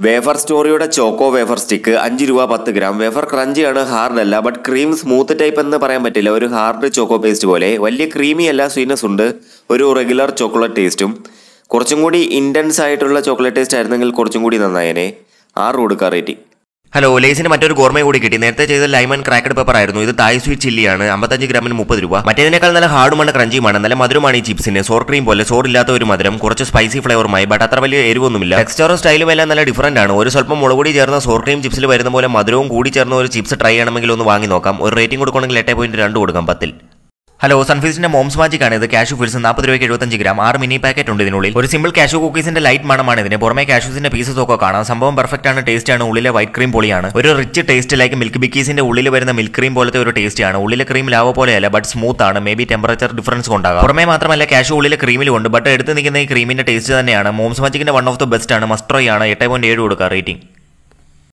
wafer സ്റ്റോറിയുടെ choco wafer stick അഞ്ച് രൂപ പത്ത് ഗ്രാം വേഫർ ക്രഞ്ചിയാണ് ഹാർഡ് അല്ല ബട്ട് ക്രീം സ്മൂത്ത് ടൈപ്പ് എന്ന് പറയാൻ പറ്റില്ല ഒരു ഹാർഡ് ചോക്കോ പേസ്റ്റ് പോലെ വലിയ ക്രീമി അല്ല സ്വീറ്റ്നസ് ഉണ്ട് ഒരു റെഗുലർ ചോക്ലേറ്റ് ടേസ്റ്റും കുറച്ചും കൂടി ഇൻറ്റൻസ് ആയിട്ടുള്ള ചോക്ലേറ്റ് ടേസ്റ്റ് ആയിരുന്നെങ്കിൽ കുറച്ചും കൂടി നന്നായേനെ ആറ് കൊടുക്കുക റേറ്റിംഗ് ഹലോ ലേസിന് മറ്റൊരു ഗോർമ കൂടി കിട്ടി നേരത്തെ ചെയ്ത ലൈമൺ ക്രാക്കഡ് പെപ്പർ ആയിരുന്നു ഇത് തായ് സ്വീറ്റ് ചില്ലിയാണ് അമ്പത്തഞ്ച് ഗ്രാമിന് മുപ്പത് രൂപ മറ്റേതിനേക്കാൾ നല്ല ഹാർഡുമാണ് ക്രഞ്ചിയുമാണ് നല്ല മധുരമാണ് ഈ ചിപ്സിന് സോർ ക്രീം പോലെ സോർ ഇല്ലാത്ത ഒരു മധുരം കുറച്ച് സ്പൈസി ഫ്ലേവറുമായി ബട്ട് അത്ര വലിയ എരിവൊന്നുമില്ല ടെക്സ്ചറും സ്റ്റൈലും എല്ലാം നല്ല ഡിഫറന്റ് ആണ് ഒരു സ്വല്പം മുളക് പൊടി ചേർന്ന സോർ ക്രീം ചിപ്സിൽ വരുന്ന പോലെ മധുരവും കൂടി ചേർന്ന ഒരു ചിപ്സ് ട്രൈ ചെയ്യണമെങ്കിൽ ഒന്ന് വാങ്ങി നോക്കാം ഒരു റേറ്റിംഗ് കൊടുക്കണമെങ്കിൽ എട്ട് പോയിന്റ് രണ്ട് കൊടുക്കാം പത്തിൽ ഹലോ സൺഫീസിന്റെ മോംസ് മാജിക് ആണ് ഇത് കാഷു ഫിൽസ് നാൽപ്പത് രൂപയ്ക്ക് എഴുപത്തഞ്ച് ഗ്രാം ആറ് മിനി പാക്കറ്റ് ഉണ്ട് ഇതിനുള്ളിൽ ഒരു സിമ്പിൾ കാഷു കുക്കീസിന്റെ ലൈറ്റ് മണമാണ് ഇതിന് പുറമെ കാഷൂസിന്റെ പീസസ് ഒക്കെ കാണാം സംഭവം പെർഫെക്റ്റ് ആണ് ടേസ്റ്റ് ആണ് ഉള്ളിലെ വൈറ്റ് ക്രീം പൊളിയാണ് ഒരു റിച്ച് ടേസ്റ്റ് ലൈക്ക് മിൽക്ക് ബിക്കീസിന്റെ ഉള്ളിൽ വരുന്ന മിൽക്ക് ക്രീം പോലത്തെ ഒരു ടേസ്റ്റ് ആണ് ഉള്ളിലെ ക്രീം ലാവ പോലെയല്ല ബട്ട് സ്മൂത്ത് ആണ് മേ ബി ടെമ്പറേച്ചർ ഡിഫറൻസ് കൊണ്ടാകാം പുറമെ മാത്രമല്ല കാഷു ഉള്ളിലെ ക്രീമിലും ഉണ്ട് ബട്ട് എടുത്ത് നിൽക്കുന്ന ഈ ക്രീമിന്റെ ടേസ്റ്റ് തന്നെയാണ് മോംസ് മാജിക്കിന്റെ വൺ ഓഫ് ദ ബെസ്റ്റ് ആണ് മസ്ട്രോയ് ആണ് എട്ട് പോയിന്റ് ഏഴ് കൊടുക്കുക റേറ്റിംഗ്